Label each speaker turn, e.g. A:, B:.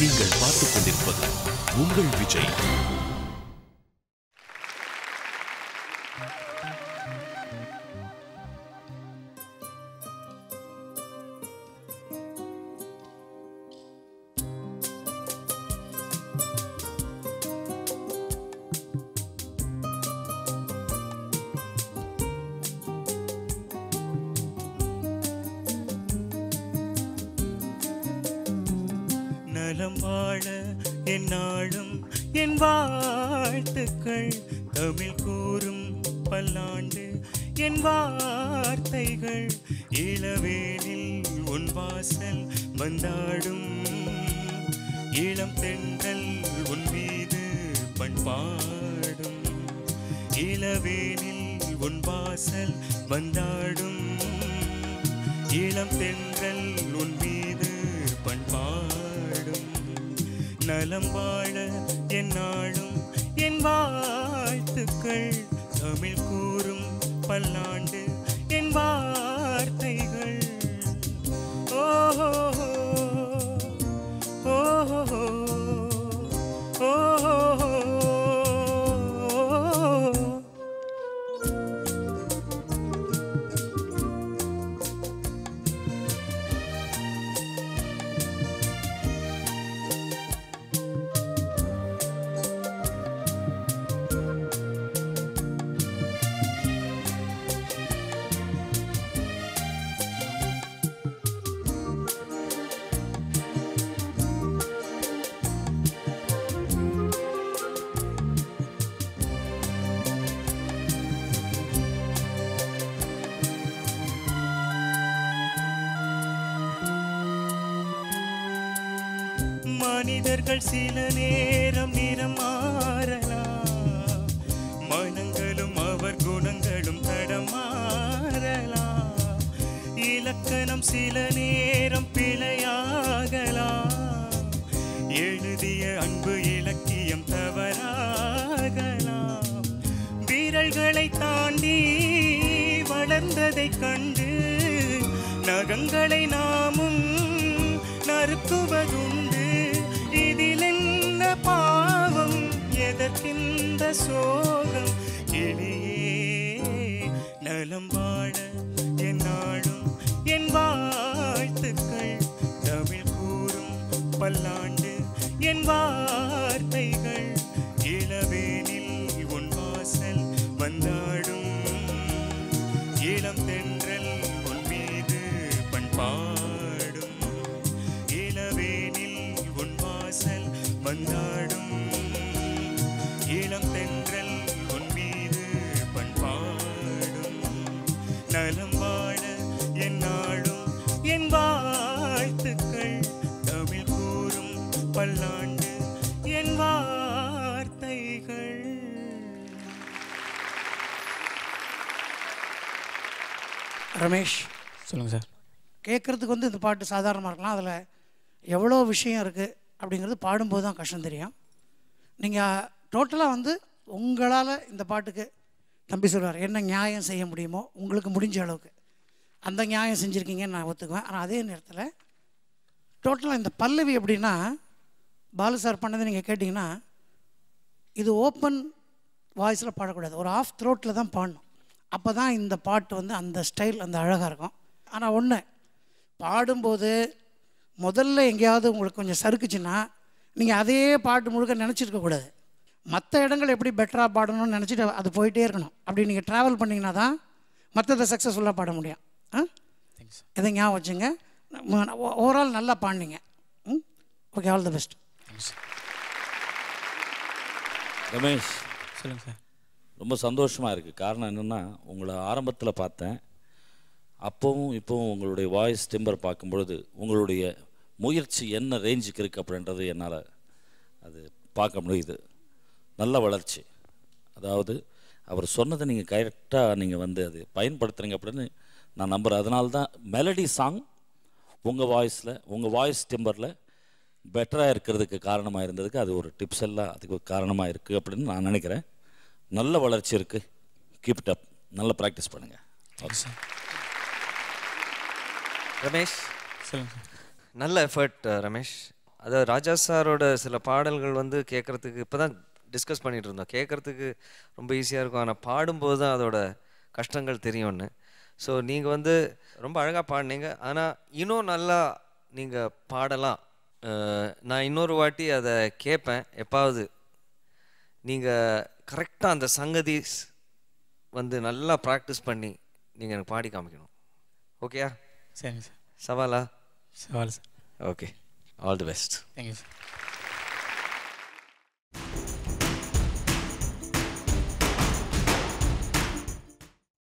A: நீங்கள் பார்த்துக் கொண்டிருப்பது உங்கள் விஜய்
B: நலம் வாழ என் நாளும் என் வாழ்த்துக்கள் தமிழ் கூறும் பல்லாண்டு என் வார்த்தைகள் இளவேனில் உன் வாசல் வந்தாடும் இளம் தென்றல் உன் மீது பண்பாடும் இளவேனில் உன் வாசல் வந்தாடும் இளம் தென்றல் உன் மீது பண்பாடும் நலம் வாழ என் நாளும் என் வாழ்த்துக்கள் தமிழ் கூறும் பல்லாண்டு என் வார்த்தைகள் ஓஹோ ஓஹோ ஓஹோ மனிதர்கள் சில நேரம் நிறம் மாறலாம் மனங்களும் அவர் குணங்களும் தடமாறலாம் இலக்கணம் சில நேரம் பிழையாகலாம் எழுதிய அன்பு இலக்கியம் தவறாகலாம் வீரல்களை தாண்டி வளர்ந்ததைக் கண்டு நகங்களை நாமும் நறுக்குவதுண்டு இதில் என்ன பாவம் எதற்கிந்த சோகம் எளியே நலம் வாழ என் நாடும் என் வாழ்த்துக்கள் தமிழ் கூறும் பல்லாண்டு என் வார்த்தைகள் இளவேனில் உன் வாசல் வந்தாடும் இளம் தென்றல் உன் மீது பண்பாடும் இளவேனில் உன் வாசல் வந்தாடும் இளம் தென்றல் உன் மீது பண்பாடும் நலம் வாழ என் நாளும் என் வாழ்த்துக்கள் தமிழ் கூறும் பல்லாண்டு என் வார்த்தைகள்
C: ரமேஷ்
D: சொல்லுங்கள் சார்
C: கேட்குறதுக்கு வந்து இந்த பாட்டு சாதாரணமாக இருக்கலாம் அதில் எவ்வளோ விஷயம் இருக்குது அப்படிங்கிறது பாடும்போது தான் கஷ்டம் தெரியும் நீங்கள் டோட்டலாக வந்து உங்களால் இந்த பாட்டுக்கு தம்பி சொல்வார் என்ன நியாயம் செய்ய முடியுமோ உங்களுக்கு முடிஞ்ச அளவுக்கு அந்த நியாயம் செஞ்சுருக்கீங்கன்னு நான் ஒத்துக்குவேன் ஆனால் அதே நேரத்தில் டோட்டலாக இந்த பல்லவி எப்படின்னா பாலு சார் பண்ணதை நீங்கள் கேட்டிங்கன்னா இது ஓப்பன் வாய்ஸில் பாடக்கூடாது ஒரு ஆஃப் த்ரோட்டில் தான் பாடணும் அப்போ தான் இந்த பாட்டு வந்து அந்த ஸ்டைல் அந்த அழகாக இருக்கும் ஆனால் ஒன்று பாடும்போது முதல்ல எங்கேயாவது உங்களுக்கு கொஞ்சம் சறுக்குச்சுன்னா நீங்கள் அதே பாட்டு முழுக்க நினச்சிருக்க கூடாது மற்ற இடங்கள் எப்படி பெட்டராக பாடணும்னு நினச்சிட்டு அது போயிட்டே இருக்கணும் அப்படி நீங்கள் ட்ராவல் பண்ணிங்கன்னா தான் மற்றதை சக்ஸஸ்ஃபுல்லாக பாட முடியும் ஆ இதை ஞாபகம் வச்சுங்க ஓவரால் நல்லா பாடினீங்க ம் okay all the best
E: Ramesh
D: சொல்லுங்கள் சார்
E: ரொம்ப சந்தோஷமாக இருக்குது காரணம் என்னென்னா உங்களை ஆரம்பத்தில் பார்த்தேன் அப்போவும் இப்போவும் உங்களுடைய வாய்ஸ் டிம்பர் பார்க்கும்பொழுது உங்களுடைய முயற்சி என்ன ரேஞ்சுக்கு இருக்குது அப்படின்றது என்னால் அது பார்க்க முடியுது நல்ல வளர்ச்சி அதாவது அவர் சொன்னதை நீங்கள் கரெக்டாக நீங்கள் வந்து அது பயன்படுத்துகிறீங்க அப்படின்னு நான் நம்புகிறேன் அதனால தான் மெலடி சாங் உங்கள் வாய்ஸில் உங்கள் வாய்ஸ் டிம்பரில் பெட்டராக இருக்கிறதுக்கு காரணமாக இருந்ததுக்கு அது ஒரு டிப்ஸ் எல்லாம் அதுக்கு ஒரு காரணமாக இருக்குது அப்படின்னு நான் நினைக்கிறேன் நல்ல வளர்ச்சி இருக்குது கீப் இட் அப் நல்ல ப்ராக்டிஸ் பண்ணுங்கள் ஓகே சார்
F: ரமேஷ்
D: சொல்லுங்கள் சார்
F: நல்ல எஃபர்ட் ரமேஷ் அதாவது ராஜா சாரோட சில பாடல்கள் வந்து கேட்குறதுக்கு இப்போ தான் டிஸ்கஸ் பண்ணிட்டு இருந்தோம் கேட்குறதுக்கு ரொம்ப ஈஸியாக இருக்கும் ஆனால் பாடும்போது தான் அதோட கஷ்டங்கள் தெரியும்னு ஸோ நீங்கள் வந்து ரொம்ப அழகாக பாடினீங்க ஆனால் இன்னும் நல்லா நீங்கள் பாடலாம் அஹ், நான் இன்னொரு வாட்டி அதை கேட்பேன் எப்பாவது நீங்கள் கரெக்டாக அந்த சங்கதி ஸ்- வந்து நல்லா ப்ராக்டிஸ் பண்ணி நீங்கள் எனக்கு பாடி காமிக்கணும் ஓகேயா
D: சரிங்க சார்
F: சவாலா
D: சவால் sir
F: okay all the best
D: thank you sir